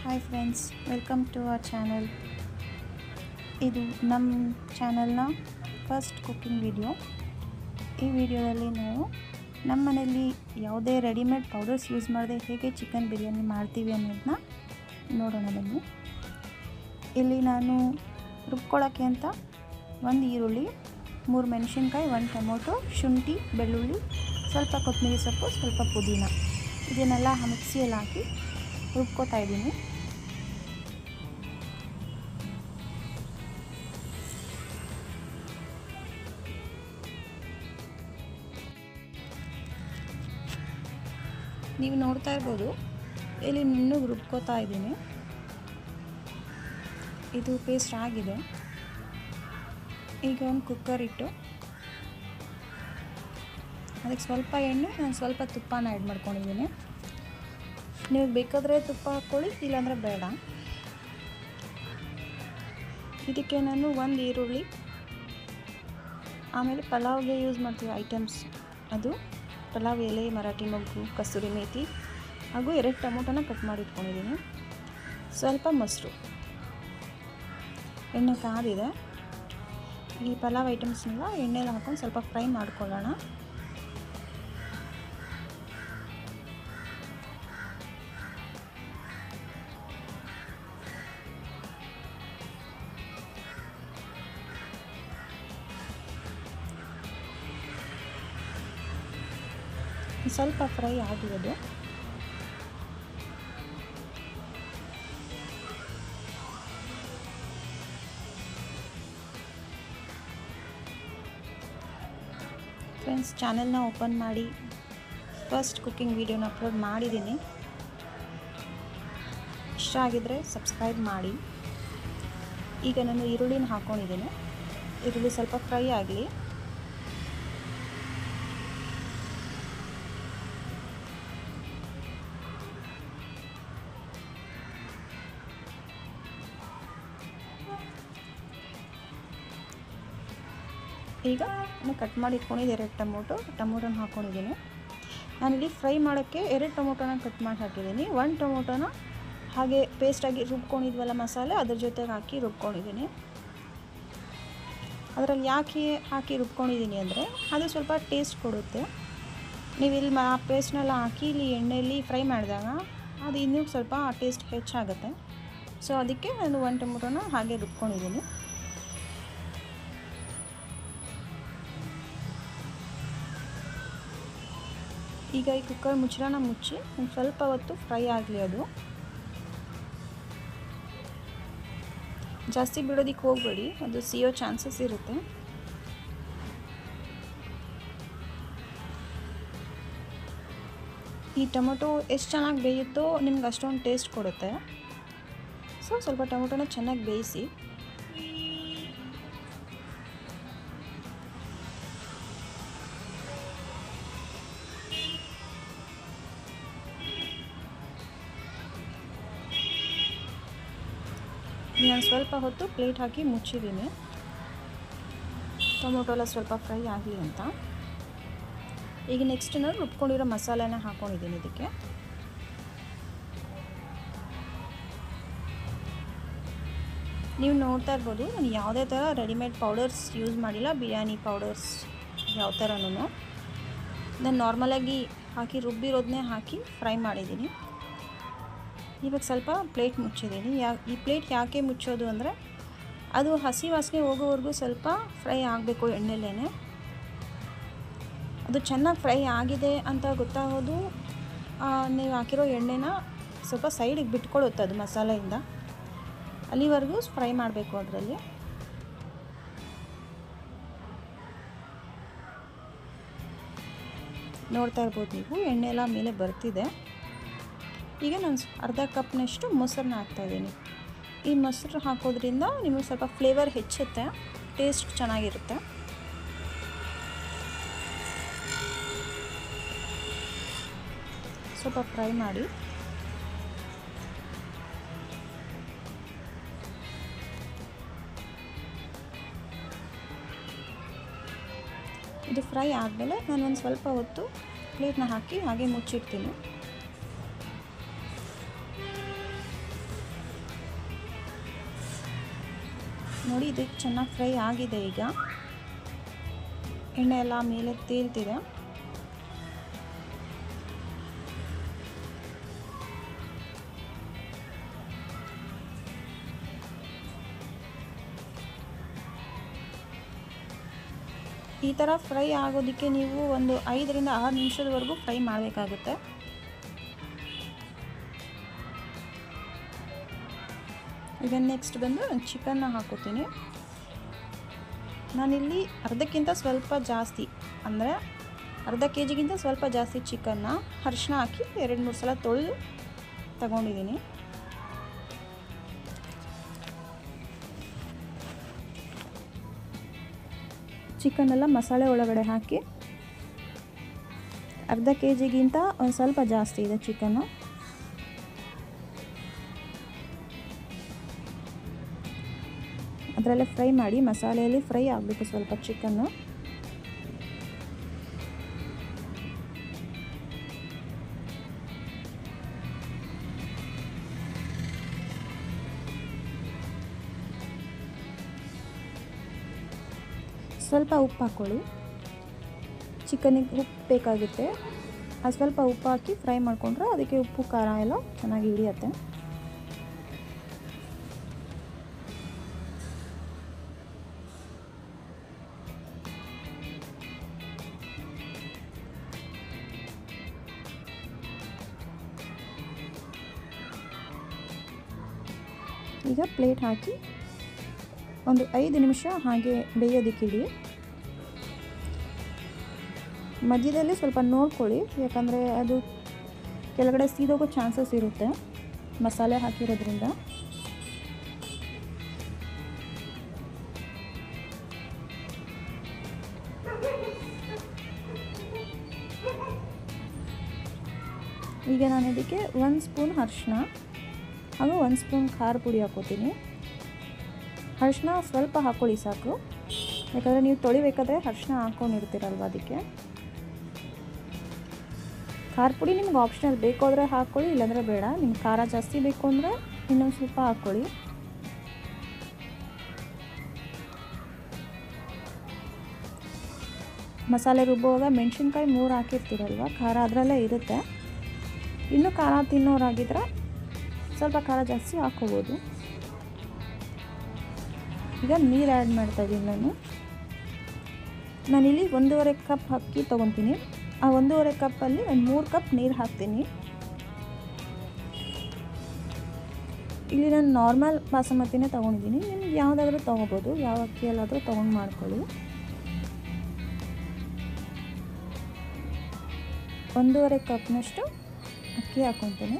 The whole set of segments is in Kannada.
hi friends welcome to our channel ಇದು ನಮ್ಮ ಚಾನಲ್ನ ಫಸ್ಟ್ ಕುಕ್ಕಿಂಗ್ ವಿಡಿಯೋ ಈ ವಿಡಿಯೋದಲ್ಲಿ ನಾವು ನಮ್ಮ ಮನೆಯಲ್ಲಿ ಯಾವುದೇ ರೆಡಿಮೇಡ್ ಪೌಡರ್ಸ್ ಯೂಸ್ ಮಾಡದೆ ಹೇಗೆ ಚಿಕನ್ ಬಿರಿಯಾನಿ ಮಾಡ್ತೀವಿ ಅನ್ನೋದನ್ನ ನೋಡೋಣ ಬನ್ನಿ ಇಲ್ಲಿ ನಾನು ರುಬ್ಕೊಳ್ಳೋಕ್ಕೆ ಅಂತ ಒಂದು ಈರುಳ್ಳಿ ಮೂರು ಮೆಣಸಿನ್ಕಾಯಿ ಒಂದು ಟೊಮೊಟೊ ಶುಂಠಿ ಬೆಳ್ಳುಳ್ಳಿ ಸ್ವಲ್ಪ ಕೊತ್ತಂಬರಿ ಸೊಪ್ಪು ಸ್ವಲ್ಪ ಪುದೀನ ಇದನ್ನೆಲ್ಲ ಮಿಕ್ಸಿಯಲ್ಲಿ ಹಾಕಿ ರುಬ್ಕೋತಾ ಇದ್ದೀನಿ ನೀವು ನೋಡ್ತಾ ಇರ್ಬೋದು ಇಲ್ಲಿ ನುಣ್ಣಗೆ ರುಬ್ಕೋತಾ ಇದ್ದೀನಿ ಇದು ಪೇಸ್ಟ್ ಆಗಿದೆ ಈಗ ಒಂದು ಕುಕ್ಕರ್ ಇಟ್ಟು ಅದಕ್ಕೆ ಸ್ವಲ್ಪ ಎಣ್ಣೆ ನಾನು ಸ್ವಲ್ಪ ತುಪ್ಪನ ಆ್ಯಡ್ ಮಾಡ್ಕೊಂಡಿದ್ದೀನಿ ನೀವು ಬೇಕಾದರೆ ತುಪ್ಪ ಹಾಕ್ಕೊಳ್ಳಿ ಇಲ್ಲಾಂದರೆ ಬೇಡ ಇದಕ್ಕೆ ನಾನು ಒಂದು ಈರುಳ್ಳಿ ಆಮೇಲೆ ಪಲಾವ್ಗೆ ಯೂಸ್ ಮಾಡ್ತೀವಿ ಐಟಮ್ಸ್ ಅದು ಪಲಾವ್ ಎಲೆ ಮರಾಠಿ ಮೊಗ್ಗು ಕಸ್ತೂರಿ ಮೇಥಿ ಹಾಗೂ ಎರಡು ಟೊಮೊಟೊನ ಕಟ್ ಮಾಡಿ ಇಟ್ಕೊಂಡಿದ್ದೀನಿ ಸ್ವಲ್ಪ ಮೊಸರು ಎಣ್ಣೆ ಕಾದಿದೆ ಈ ಪಲಾವ್ ಐಟಮ್ಸ್ನೆಲ್ಲ ಎಣ್ಣೆಲಿ ಹಾಕೊಂಡು ಸ್ವಲ್ಪ ಫ್ರೈ ಮಾಡ್ಕೊಳ್ಳೋಣ ಸ್ವಲ್ಪ ಫ್ರೈ ಆಗಿರೋದು ಫ್ರೆಂಡ್ಸ್ ಚಾನೆಲ್ನ ಓಪನ್ ಮಾಡಿ ಫಸ್ಟ್ ಕುಕ್ಕಿಂಗ್ ವೀಡಿಯೋನ ಅಪ್ಲೋಡ್ ಮಾಡಿದ್ದೀನಿ ಇಷ್ಟ ಆಗಿದ್ದರೆ ಸಬ್ಸ್ಕ್ರೈಬ್ ಮಾಡಿ ಈಗ ನಾನು ಈರುಳ್ಳಿನ ಹಾಕ್ಕೊಂಡಿದ್ದೀನಿ ಈರುಳ್ಳಿ ಸ್ವಲ್ಪ ಫ್ರೈ ಆಗಲಿ ಈಗ ನಾನು ಕಟ್ ಮಾಡಿ ಇಟ್ಕೊಂಡಿದ್ದು ಎರಡು ಟೊಮೊಟೊ ಟೊಮೊಟೊನ ಹಾಕ್ಕೊಂಡಿದ್ದೀನಿ ನಾನಿಲ್ಲಿ ಫ್ರೈ ಮಾಡೋಕ್ಕೆ ಎರಡು ಟೊಮೊಟೊನ ಕಟ್ ಮಾಡಿ ಹಾಕಿದ್ದೀನಿ ಒಂದು ಟೊಮೊಟೊನ ಹಾಗೆ ಪೇಸ್ಟಾಗಿ ರುಬ್ಕೊಂಡಿದ್ವಲ್ಲ ಮಸಾಲೆ ಅದ್ರ ಜೊತೆಗೆ ಹಾಕಿ ರುಬ್ಕೊಂಡಿದ್ದೀನಿ ಅದರಲ್ಲಿ ಯಾಕೆ ಹಾಕಿ ರುಬ್ಕೊಂಡಿದ್ದೀನಿ ಅಂದರೆ ಅದು ಸ್ವಲ್ಪ ಟೇಸ್ಟ್ ಕೊಡುತ್ತೆ ನೀವು ಇಲ್ಲಿ ಆ ಪೇಸ್ಟ್ನೆಲ್ಲ ಹಾಕಿ ಇಲ್ಲಿ ಎಣ್ಣೆಯಲ್ಲಿ ಫ್ರೈ ಮಾಡಿದಾಗ ಅದು ಇನ್ನೂ ಸ್ವಲ್ಪ ಆ ಟೇಸ್ಟ್ ಹೆಚ್ಚಾಗುತ್ತೆ ಸೊ ಅದಕ್ಕೆ ನಾನು ಒಂದು ಟೊಮೊಟೊನ ಹಾಗೆ ರುಬ್ಕೊಂಡಿದ್ದೀನಿ ಈಗ ಈ ಕುಕ್ಕರ್ ಮುಚ್ಚಳನ ಮುಚ್ಚಿ ಒಂದು ಸ್ವಲ್ಪ ಹೊತ್ತು ಫ್ರೈ ಆಗಲಿ ಅದು ಜಾಸ್ತಿ ಬಿಡೋದಕ್ಕೆ ಹೋಗಬೇಡಿ ಅದು ಸಿಯೋ ಚಾನ್ಸಸ್ ಇರುತ್ತೆ ಈ ಟೊಮೊಟೊ ಎಷ್ಟು ಚೆನ್ನಾಗಿ ಬೇಯುತ್ತೋ ನಿಮ್ಗೆ ಅಷ್ಟೊಂದು ಟೇಸ್ಟ್ ಕೊಡುತ್ತೆ ಸೊ ಸ್ವಲ್ಪ ಟೊಮೊಟೊನ ಚೆನ್ನಾಗಿ ಬೇಯಿಸಿ ನಾನು ಸ್ವಲ್ಪ ಹೊತ್ತು ಪ್ಲೇಟ್ ಹಾಕಿ ಮುಚ್ಚಿದ್ದೀನಿ ಟೊಮೊಟೊ ಎಲ್ಲ ಸ್ವಲ್ಪ ಫ್ರೈ ಆಗಲಿ ಅಂತ ಈಗ ನೆಕ್ಸ್ಟ್ ನಾನು ರುಬ್ಕೊಂಡಿರೋ ಮಸಾಲೆನ ಹಾಕ್ಕೊಂಡಿದ್ದೀನಿ ಇದಕ್ಕೆ ನೀವು ನೋಡ್ತಾ ಇರ್ಬೋದು ನಾನು ಯಾವುದೇ ಥರ ರೆಡಿಮೇಡ್ ಪೌಡರ್ಸ್ ಯೂಸ್ ಮಾಡಿಲ್ಲ ಬಿರಿಯಾನಿ ಪೌಡರ್ಸ್ ಯಾವ ಥರನೂ ನಾನು ನಾರ್ಮಲಾಗಿ ಹಾಕಿ ರುಬ್ಬಿರೋದನ್ನೇ ಹಾಕಿ ಫ್ರೈ ಮಾಡಿದ್ದೀನಿ ಇವಾಗ ಸ್ವಲ್ಪ ಪ್ಲೇಟ್ ಮುಚ್ಚಿದ್ದೀನಿ ಯಾ ಈ ಪ್ಲೇಟ್ ಯಾಕೆ ಮುಚ್ಚೋದು ಅಂದರೆ ಅದು ಹಸಿ ವಾಸನೆ ಹೋಗೋವರೆಗೂ ಸ್ವಲ್ಪ ಫ್ರೈ ಆಗಬೇಕು ಎಣ್ಣೆಲೇ ಅದು ಚೆನ್ನಾಗಿ ಫ್ರೈ ಆಗಿದೆ ಅಂತ ಗೊತ್ತಾಗೋದು ನೀವು ಹಾಕಿರೋ ಎಣ್ಣೆನ ಸ್ವಲ್ಪ ಸೈಡಿಗೆ ಬಿಟ್ಕೊಳ್ಳುತ್ತೆ ಅದು ಮಸಾಲೆಯಿಂದ ಅಲ್ಲಿವರೆಗೂ ಫ್ರೈ ಮಾಡಬೇಕು ಅದರಲ್ಲಿ ನೋಡ್ತಾ ಇರ್ಬೋದು ನೀವು ಎಣ್ಣೆ ಎಲ್ಲ ಮೇಲೆ ಬರ್ತಿದೆ ಈಗ ನಾನು ಅರ್ಧ ಕಪ್ನಷ್ಟು ಮೊಸರನ್ನ ಹಾಕ್ತಾಯಿದ್ದೀನಿ ಈ ಮೊಸರು ಹಾಕೋದ್ರಿಂದ ನಿಮಗೆ ಸ್ವಲ್ಪ ಫ್ಲೇವರ್ ಹೆಚ್ಚುತ್ತೆ ಟೇಸ್ಟ್ ಚೆನ್ನಾಗಿರುತ್ತೆ ಸ್ವಲ್ಪ ಫ್ರೈ ಮಾಡಿ ಇದು ಫ್ರೈ ಆದಮೇಲೆ ನಾನು ಒಂದು ಸ್ವಲ್ಪ ಹೊತ್ತು ಪ್ಲೇಟ್ನ ಹಾಕಿ ಹಾಗೆ ಮುಚ್ಚಿಡ್ತೀನಿ ನೋಡಿ ಇದು ಚೆನ್ನಾಗಿ ಫ್ರೈ ಆಗಿದೆ ಈಗ ಎಣ್ಣೆ ಎಲ್ಲ ಮೇಲೆ ತೇಲ್ತಿದೆ ಈ ಥರ ಫ್ರೈ ಆಗೋದಕ್ಕೆ ನೀವು ಒಂದು ಐದರಿಂದ ಆರು ನಿಮಿಷದವರೆಗೂ ಫ್ರೈ ಮಾಡಬೇಕಾಗುತ್ತೆ ಈಗ ನೆಕ್ಸ್ಟ್ ಬಂದು ಚಿಕನ್ನ ಹಾಕೋತೀನಿ ನಾನಿಲ್ಲಿ ಅರ್ಧಕ್ಕಿಂತ ಸ್ವಲ್ಪ ಜಾಸ್ತಿ ಅಂದರೆ ಅರ್ಧ ಕೆ ಜಿಗಿಂತ ಸ್ವಲ್ಪ ಜಾಸ್ತಿ ಚಿಕನ್ನ ಅರಿಶಿನ ಹಾಕಿ ಎರಡು ಮೂರು ಸಲ ತೊಳೆದು ತಗೊಂಡಿದ್ದೀನಿ ಚಿಕನ್ನೆಲ್ಲ ಮಸಾಲೆ ಒಳಗಡೆ ಹಾಕಿ ಅರ್ಧ ಕೆ ಜಿಗಿಂತ ಒಂದು ಸ್ವಲ್ಪ ಜಾಸ್ತಿ ಇದೆ ಚಿಕನ್ನು ಅದರಲ್ಲೇ ಫ್ರೈ ಮಾಡಿ ಮಸಾಲೆಯಲ್ಲಿ ಫ್ರೈ ಆಗಬೇಕು ಸ್ವಲ್ಪ ಚಿಕನ್ನು ಸ್ವಲ್ಪ ಉಪ್ಪು ಹಾಕ್ಕೊಳ್ಳಿ ಚಿಕನಿಗೆ ಉಪ್ಪು ಬೇಕಾಗುತ್ತೆ ಆ ಸ್ವಲ್ಪ ಉಪ್ಪು ಹಾಕಿ ಫ್ರೈ ಮಾಡಿಕೊಂಡ್ರೆ ಅದಕ್ಕೆ ಉಪ್ಪು ಖಾರ ಎಲ್ಲ ಚೆನ್ನಾಗಿ ಹಿಡಿಯತ್ತೆ ಈಗ ಪ್ಲೇಟ್ ಹಾಕಿ ಒಂದು ಐದು ನಿಮಿಷ ಹಾಗೆ ಬೇಯೋದಕ್ಕಿಡಿ ಮಧ್ಯದಲ್ಲಿ ಸ್ವಲ್ಪ ನೋಡ್ಕೊಳ್ಳಿ ಯಾಕಂದರೆ ಅದು ಕೆಳಗಡೆ ಸೀದೋಗೋ ಚಾನ್ಸಸ್ ಇರುತ್ತೆ ಮಸಾಲೆ ಹಾಕಿರೋದ್ರಿಂದ ಈಗ ನಾನು ಇದಕ್ಕೆ ಒಂದು ಸ್ಪೂನ್ ಅರಿಶಿನ ಹಾಗೂ ಒಂದು ಸ್ಪೂನ್ ಖಾರ ಪುಡಿ ಹಾಕೋತೀನಿ ಅರಿಶಿನ ಸ್ವಲ್ಪ ಹಾಕ್ಕೊಳ್ಳಿ ಸಾಕು ಯಾಕಂದರೆ ನೀವು ತೊಳಿಬೇಕಾದ್ರೆ ಅರಿಶಿನ ಹಾಕ್ಕೊಂಡಿರ್ತೀರಲ್ವ ಅದಕ್ಕೆ ಖಾರ ಪುಡಿ ನಿಮ್ಗೆ ಆಪ್ಷನಲ್ ಬೇಕು ಅಂದರೆ ಹಾಕ್ಕೊಳ್ಳಿ ಇಲ್ಲಾಂದರೆ ಬೇಡ ನಿಮ್ಗೆ ಖಾರ ಜಾಸ್ತಿ ಬೇಕು ಅಂದರೆ ಇನ್ನೊಂದು ಸ್ವಲ್ಪ ಹಾಕ್ಕೊಳ್ಳಿ ಮಸಾಲೆ ರುಬ್ಬುವಾಗ ಮೆಣಸಿನ್ಕಾಯಿ ಮೂರು ಹಾಕಿರ್ತೀರಲ್ವ ಖಾರ ಅದರಲ್ಲೇ ಇರುತ್ತೆ ಇನ್ನೂ ಖಾರ ತಿನ್ನೋರಾಗಿದ್ರೆ ಸ್ವಲ್ಪ ಖಾರ ಜಾಸ್ತಿ ಹಾಕ್ಕೋಬೋದು ಈಗ ನೀರು ಆ್ಯಡ್ ಮಾಡ್ತಾ ಇದ್ದೀನಿ ನಾನು ನಾನಿಲ್ಲಿ ಒಂದೂವರೆ ಕಪ್ ಅಕ್ಕಿ ತೊಗೊತೀನಿ ಆ ಒಂದೂವರೆ ಕಪ್ಪಲ್ಲಿ ಒಂದು ಮೂರು ಕಪ್ ನೀರು ಹಾಕ್ತೀನಿ ಇಲ್ಲಿ ನಾನು ನಾರ್ಮಲ್ ಬಾಸುಮತಿನೇ ತೊಗೊಂಡಿದ್ದೀನಿ ನಿಮ್ಗೆ ಯಾವುದಾದ್ರೂ ತೊಗೋಬೋದು ಯಾವ ಅಕ್ಕಿಯಲ್ಲಾದರೂ ತೊಗೊಂಡು ಮಾಡ್ಕೊಳ್ಳಿ ಒಂದೂವರೆ ಕಪ್ನಷ್ಟು ಅಕ್ಕಿ ಹಾಕ್ಕೊತೀನಿ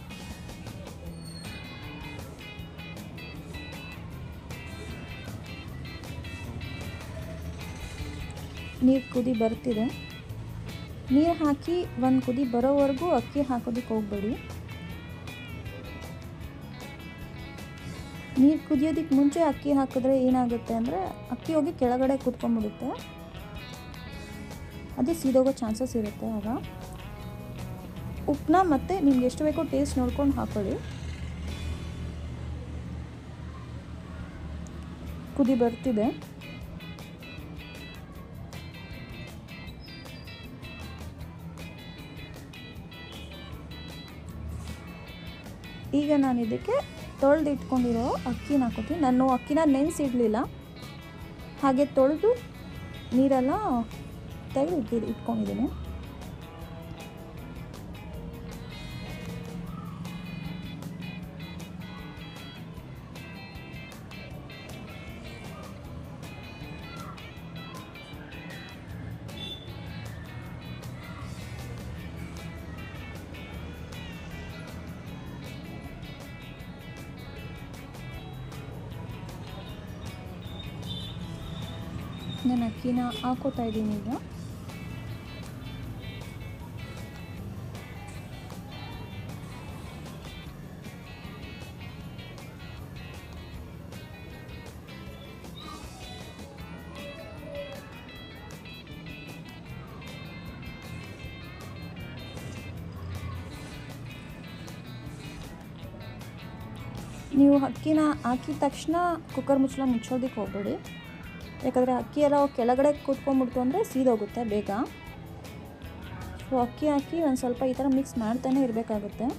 ನೀರು ಕುದಿ ಬರ್ತಿದೆ ನೀರು ಹಾಕಿ ಒಂದು ಕುದಿ ಬರೋವರೆಗೂ ಅಕ್ಕಿ ಹಾಕೋದಕ್ಕೆ ಹೋಗಬೇಡಿ ನೀರು ಕುದಿಯೋದಕ್ಕೆ ಮುಂಚೆ ಅಕ್ಕಿ ಹಾಕಿದ್ರೆ ಏನಾಗುತ್ತೆ ಅಂದರೆ ಅಕ್ಕಿ ಹೋಗಿ ಕೆಳಗಡೆ ಕುತ್ಕೊಂಡ್ಬಿಡುತ್ತೆ ಅದು ಸೀದೋಗೋ ಚಾನ್ಸಸ್ ಇರುತ್ತೆ ಆಗ ಉಪ್ಪನ್ನ ಮತ್ತು ನಿಮ್ಗೆ ಎಷ್ಟು ಬೇಕೋ ಟೇಸ್ಟ್ ನೋಡ್ಕೊಂಡು ಹಾಕೊಳ್ಳಿ ಕುದಿ ಬರ್ತಿದೆ ಈಗ ನಾನು ಇದಕ್ಕೆ ತೊಳೆದು ಇಟ್ಕೊಂಡಿರೋ ಅಕ್ಕಿನ ಹಾಕೋತೀನಿ ನಾನು ಅಕ್ಕಿನ ನೆನೆಸಿಡಲಿಲ್ಲ ಹಾಗೆ ತೊಳೆದು ನೀರೆಲ್ಲ ತೆಗೆದು ಇಟ್ಟು ಇಟ್ಕೊಂಡಿದ್ದೀನಿ ನಾನು ಅಕ್ಕಿನ ಹಾಕೋತಾ ಇದ್ದೀನಿ ಈಗ ನೀವು ಅಕ್ಕಿನ ಹಾಕಿದ ತಕ್ಷಣ ಕುಕ್ಕರ್ ಮುಚ್ಚಳ ಮುಚ್ಚೋದಕ್ಕೆ ಹೋಗ್ಬೇಡಿ ಯಾಕಂದರೆ ಅಕ್ಕಿ ಎಲ್ಲ ಕೆಳಗಡೆ ಕೂತ್ಕೊಂಡ್ಬಿಡ್ತು ಅಂದರೆ ಸೀದೋಗುತ್ತೆ ಬೇಗ ಸೊ ಅಕ್ಕಿ ಹಾಕಿ ಒಂದು ಸ್ವಲ್ಪ ಈ ಥರ ಮಿಕ್ಸ್ ಮಾಡ್ತಾನೆ ಇರಬೇಕಾಗುತ್ತೆ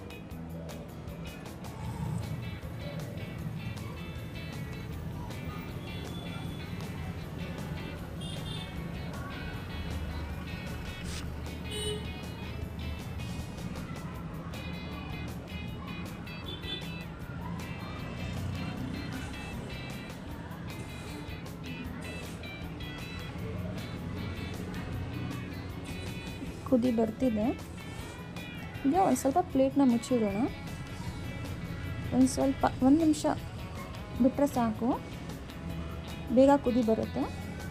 ಕುದಿ ಬರ್ತಿದೆ ಈಗ ಒಂದು ಸ್ವಲ್ಪ ಪ್ಲೇಟ್ನ ಮುಚ್ಚಿಡೋಣ ಒಂದು ಸ್ವಲ್ಪ ಒಂದು ನಿಮಿಷ ಬಿಟ್ಟರೆ ಸಾಕು ಬೇಗ ಕುದಿ ಬರುತ್ತೆ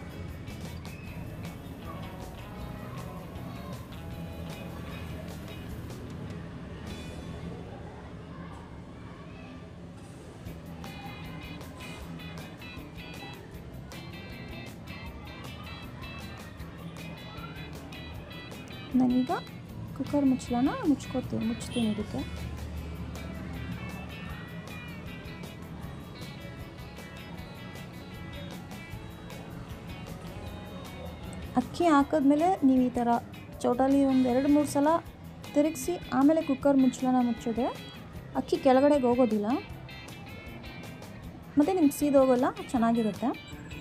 ನಾನೀಗ ಕುಕ್ಕರ್ ಮುಚ್ಚಳನ ಮುಚ್ಕೋತೀನಿ ಮುಚ್ತೀನಿ ಇದಕ್ಕೆ ಅಕ್ಕಿ ಹಾಕಿದ್ಮೇಲೆ ನೀವು ಈ ಥರ ಚೌಟಲ್ಲಿ ಒಂದು ಎರಡು ಮೂರು ಸಲ ತಿರುಗಿಸಿ ಆಮೇಲೆ ಕುಕ್ಕರ್ ಮುಚ್ಚಳನ ಮುಚ್ಚಿದ್ರೆ ಅಕ್ಕಿ ಕೆಳಗಡೆಗೆ ಹೋಗೋದಿಲ್ಲ ಮತ್ತು ನಿಮ್ಗೆ ಸೀದೋಗಲ್ಲ ಚೆನ್ನಾಗಿರುತ್ತೆ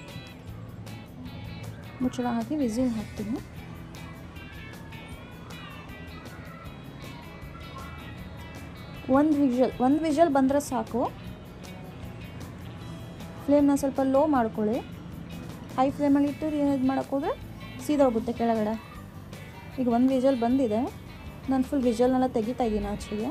ಮುಚ್ಚಳ ಹಾಕಿ ವಿಸಿಲ್ ಹಾಕ್ತೀನಿ ಒಂದು ವಿಷಲ್ ಒಂದು ವಿಷಲ್ ಬಂದರೆ ಸಾಕು ಫ್ಲೇಮ್ನ ಸ್ವಲ್ಪ ಲೋ ಮಾಡ್ಕೊಳ್ಳಿ ಹೈ ಫ್ಲೇಮಲ್ಲಿ ಇಟ್ಟು ಇದು ಮಾಡೋಕ್ಕೋದ್ರೆ ಸೀದೋಗುತ್ತೆ ಕೆಳಗಡೆ ಈಗ ಒಂದು ವಿಷಲ್ ಬಂದಿದೆ ನಾನು ಫುಲ್ ವಿಷಲ್ನೆಲ್ಲ ತೆಗಿತಾ ಇದ್ದೀನಿ ಆಚೆಗೆ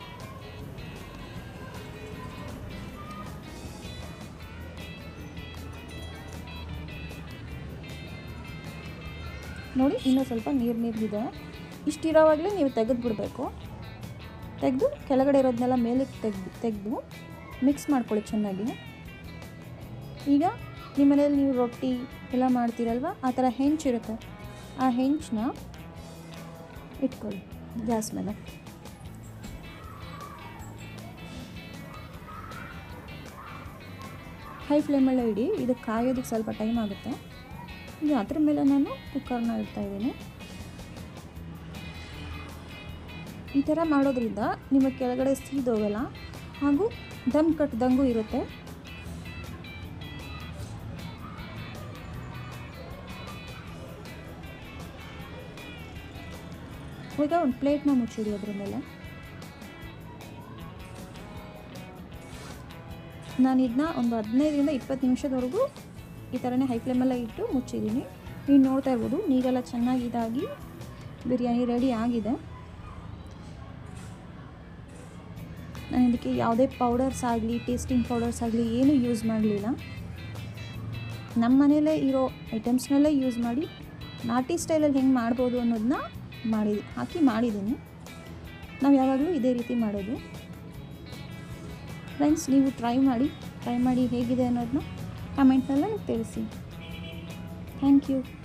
ನೋಡಿ ಇನ್ನೂ ಸ್ವಲ್ಪ ನೀರು ನೀರಿದೆ ಇಷ್ಟಿರೋವಾಗಲೇ ನೀವು ತೆಗೆದು ಬಿಡಬೇಕು ತೆಗೆದು ಕೆಳಗಡೆ ಇರೋದನ್ನೆಲ್ಲ ಮೇಲೆ ತೆಗೆದು ತೆಗೆದು ಮಿಕ್ಸ್ ಮಾಡ್ಕೊಳ್ಳಿ ಚೆನ್ನಾಗಿ ಈಗ ನಿಮ್ಮ ಮನೇಲಿ ನೀವು ರೊಟ್ಟಿ ಎಲ್ಲ ಮಾಡ್ತೀರಲ್ವ ಆ ಥರ ಹೆಂಚಿರುತ್ತೆ ಆ ಹೆಂಚನ್ನ ಇಟ್ಕೊಳ್ಳಿ ಗ್ಯಾಸ್ ಮೇಲೆ ಹೈ ಫ್ಲೇಮಲ್ಲೇ ಇಡಿ ಇದು ಕಾಯೋದಕ್ಕೆ ಸ್ವಲ್ಪ ಟೈಮ್ ಆಗುತ್ತೆ ಈಗ ಅದ್ರ ಮೇಲೆ ನಾನು ಕುಕ್ಕರ್ನ ಇಡ್ತಾ ಇದ್ದೀನಿ ಈ ಥರ ಮಾಡೋದ್ರಿಂದ ನಿಮ್ಮ ಕೆಳಗಡೆ ಸೀದೋಗಲ್ಲ ಹಾಗೂ ದಮ್ ಕಟ್ಟಿದಂಗೂ ಇರುತ್ತೆ ಈಗ ಒಂದು ಪ್ಲೇಟ್ನ ಮುಚ್ಚಿಡಿ ಅದ್ರ ಮೇಲೆ ನಾನು ಇದನ್ನ ಒಂದು ಹದಿನೈದರಿಂದ ಇಪ್ಪತ್ತು ನಿಮಿಷದವರೆಗೂ ಈ ಥರನೇ ಹೈ ಫ್ಲೇಮಲ್ಲೇ ಇಟ್ಟು ಮುಚ್ಚಿದ್ದೀನಿ ನೀವು ನೋಡ್ತಾ ಇರ್ಬೋದು ನೀರೆಲ್ಲ ಚೆನ್ನಾಗಿ ಇದಾಗಿ ಬಿರಿಯಾನಿ ರೆಡಿ ಆಗಿದೆ ನಾನು ಇದಕ್ಕೆ ಯಾವುದೇ ಪೌಡರ್ಸ್ ಆಗಲಿ ಟೇಸ್ಟಿಂಗ್ ಪೌಡರ್ಸ್ ಆಗಲಿ ಏನೂ ಯೂಸ್ ಮಾಡಲಿಲ್ಲ ನಮ್ಮ ಮನೆಯಲ್ಲೇ ಇರೋ ಐಟಮ್ಸ್ನಲ್ಲೇ ಯೂಸ್ ಮಾಡಿ ನಾಟಿ ಸ್ಟೈಲಲ್ಲಿ ಹೆಂಗೆ ಮಾಡ್ಬೋದು ಅನ್ನೋದನ್ನ ಮಾಡಿ ಹಾಕಿ ಮಾಡಿದ್ದೀನಿ ನಾವು ಯಾವಾಗಲೂ ಇದೇ ರೀತಿ ಮಾಡೋದು ಫ್ರೆಂಡ್ಸ್ ನೀವು ಟ್ರೈ ಮಾಡಿ ಟ್ರೈ ಮಾಡಿ ಹೇಗಿದೆ ಅನ್ನೋದನ್ನ ಕಮೆಂಟ್ನಲ್ಲೇ ತಿಳಿಸಿ ಥ್ಯಾಂಕ್ ಯು